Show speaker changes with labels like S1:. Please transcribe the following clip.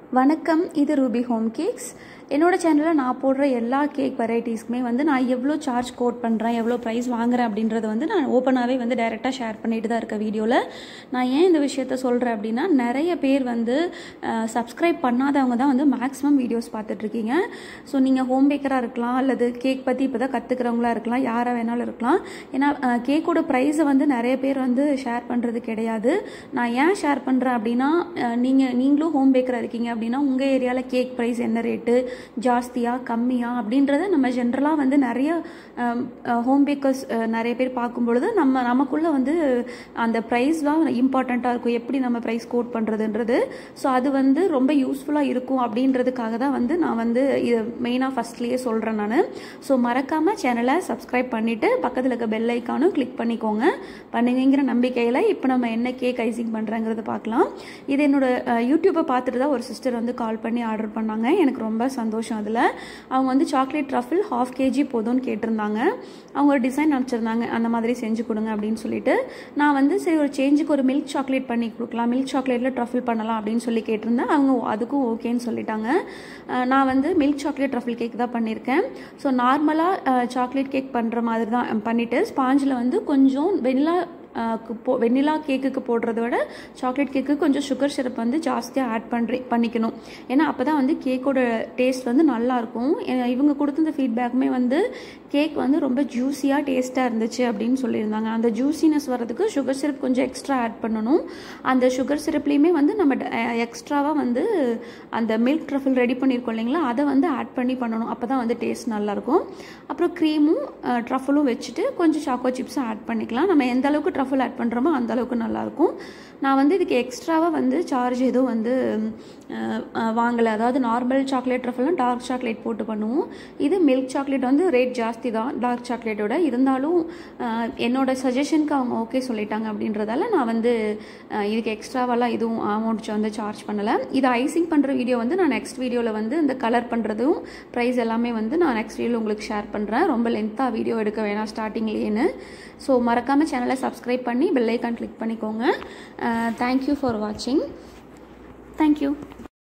S1: வணக்கம் இது Ruby home cakes என்னோட சேனலில் நான் போடுற எல்லா கேக் வெரைட்டிஸ்க்குமே வந்து நான் எவ்வளோ சார்ஜ் கோட் பண்ணுறேன் எவ்வளோ ப்ரைஸ் வாங்குறேன் அப்படின்றத வந்து நான் ஓப்பனாகவே வந்து டைரெக்டாக ஷேர் பண்ணிட்டு தான் இருக்கேன் வீடியோவில் நான் ஏன் இந்த விஷயத்த சொல்கிறேன் அப்படின்னா நிறைய பேர் வந்து சப்ஸ்கிரைப் பண்ணாதவங்க தான் வந்து மேக்ஸிமம் வீடியோஸ் பார்த்துட்ருக்கீங்க ஸோ நீங்கள் ஹோம் பேக்கராக இருக்கலாம் அல்லது கேக் பற்றி இப்போ தான் கற்றுக்கிறவங்களா இருக்கலாம் யாராக வேணாலும் இருக்கலாம் ஏன்னா கேக்கோட ப்ரைஸை வந்து நிறைய பேர் வந்து ஷேர் பண்ணுறது கிடையாது நான் ஏன் ஷேர் பண்ணுறேன் அப்படின்னா நீங்கள் நீங்களும் ஹோம் பேக்கராக இருக்கீங்க அப்படின்னா உங்கள் ஏரியாவில் கேக் ப்ரைஸ் என்ன ரேட்டு ஜாஸ்தியா கம்மியா அப்படின்றத நம்ம ஜென்ரலாக வந்து நிறைய ஹோம் பேக்கர்ஸ் நிறைய பேர் பார்க்கும் பொழுது நம்ம நமக்குள்ளே வந்து அந்த ப்ரைஸ் தான் இம்பார்ட்டண்ட்டாக இருக்கும் எப்படி நம்ம ப்ரைஸ் கோட் பண்ணுறதுன்றது ஸோ அது வந்து ரொம்ப யூஸ்ஃபுல்லாக இருக்கும் அப்படின்றதுக்காக தான் வந்து நான் வந்து இது மெயினாக ஃபஸ்ட்லேயே சொல்கிறேன் நான் ஸோ மறக்காமல் சேனலை சப்ஸ்கிரைப் பண்ணிவிட்டு பக்கத்தில் இருக்க பெல் ஐக்கானும் கிளிக் பண்ணிக்கோங்க பண்ணுங்கிற நம்பிக்கையில் இப்போ நம்ம என்ன கேக் ஐசிங் பண்ணுறேங்கிறத பார்க்கலாம் இது என்னோட யூடியூப்பை பார்த்துட்டு தான் ஒரு சிஸ்டர் வந்து கால் பண்ணி ஆர்டர் பண்ணாங்க எனக்கு ரொம்ப சந்தோஷம் அதில் அவங்க வந்து சாக்லேட் ட்ரஃபிள் ஹாஃப் கேஜி போதும்னு கேட்டிருந்தாங்க அவங்க ஒரு டிசைன் அனுப்பிச்சிருந்தாங்க அந்த மாதிரி செஞ்சு கொடுங்க அப்படின்னு சொல்லிட்டு நான் வந்து சரி ஒரு சேஞ்சுக்கு ஒரு மில்க் சாக்லேட் பண்ணி கொடுக்கலாம் மில்க் சாக்லேட்டில் ட்ரஃபிள் பண்ணலாம் அப்படின்னு சொல்லி கேட்டிருந்தேன் அவங்க அதுக்கும் ஓகேன்னு சொல்லிட்டாங்க நான் வந்து மில்க் சாக்லேட் ட்ரஃபிள் கேக் தான் பண்ணியிருக்கேன் ஸோ நார்மலாக சாக்லேட் கேக் பண்ணுற மாதிரி தான் பண்ணிவிட்டு ஸ்பாஞ்சில் வந்து கொஞ்சம் வெனிலா போ வெண்ணிலா கேக்குக்கு போடுறத விட சாக்லேட் கேக்கு கொஞ்சம் சுகர் சிரப் வந்து ஜாஸ்தியாக ஆட் பண்ணுறி பண்ணிக்கணும் ஏன்னா அப்போ தான் வந்து கேக்கோட டேஸ்ட் வந்து நல்லாயிருக்கும் இவங்க கொடுத்த ஃபீட்பேக்குமே வந்து கேக் வந்து ரொம்ப ஜூஸியாக டேஸ்ட்டாக இருந்துச்சு அப்படின்னு சொல்லியிருந்தாங்க அந்த ஜூஸினஸ் வரதுக்கு சுகர் சிரப் கொஞ்சம் எக்ஸ்ட்ரா ஆட் பண்ணணும் அந்த சுகர் சிரப்லேயுமே வந்து நம்ம எக்ஸ்ட்ராவாக வந்து அந்த மில்க் ட்ரஃபில் ரெடி பண்ணியிருக்கோம் இல்லைங்களா அதை வந்து ஆட் பண்ணி பண்ணணும் அப்போ தான் வந்து டேஸ்ட் நல்லாயிருக்கும் அப்புறம் க்ரீமும் ட்ரஃபலும் வச்சுட்டு கொஞ்சம் சாக்கோ சிப்ஸும் ஆட் பண்ணிக்கலாம் நம்ம எந்த அளவுக்கு ட்ரஃபிள் ஆட் பண்ணுறோமோ அந்த அளவுக்கு நல்லாயிருக்கும் நான் வந்து இதுக்கு எக்ஸ்ட்ராவாக வந்து சார்ஜ் எதுவும் வந்து வாங்கலை அதாவது நார்மல் சாக்லேட் ட்ரஃபிள்லாம் டார்க் சாக்லேட் போட்டு பண்ணுவோம் இது மில்க் சாக்லேட் வந்து ரேட் ஜாஸ்தி தான் டார்க் சாக்லேட்டோட இருந்தாலும் என்னோட சஜஷனுக்கு அவங்க ஓகே சொல்லிட்டாங்க அப்படின்றதால நான் வந்து இதுக்கு எக்ஸ்ட்ராவெல்லாம் எதுவும் அமௌண்ட் வந்து சார்ஜ் பண்ணலை இது ஐசிங் பண்ணுற வீடியோ வந்து நான் நெக்ஸ்ட் வீடியோவில் வந்து இந்த கலர் பண்ணுறதும் ப்ரைஸ் எல்லாமே வந்து நான் நெக்ஸ்ட் வீடியோவில் உங்களுக்கு ஷேர் பண்ணுறேன் ரொம்ப லென்த்தாக வீடியோ எடுக்க வேணாம் ஸ்டார்டிங்லேன்னு ஸோ மறக்காமல் சேனலை சப்ஸ்கிரைப் பண்ணி பெல்லைக்கான் கிளிக் பண்ணிக்கோங்க தேங்க்யூ ஃபார் வாட்சிங் தேங்க்யூ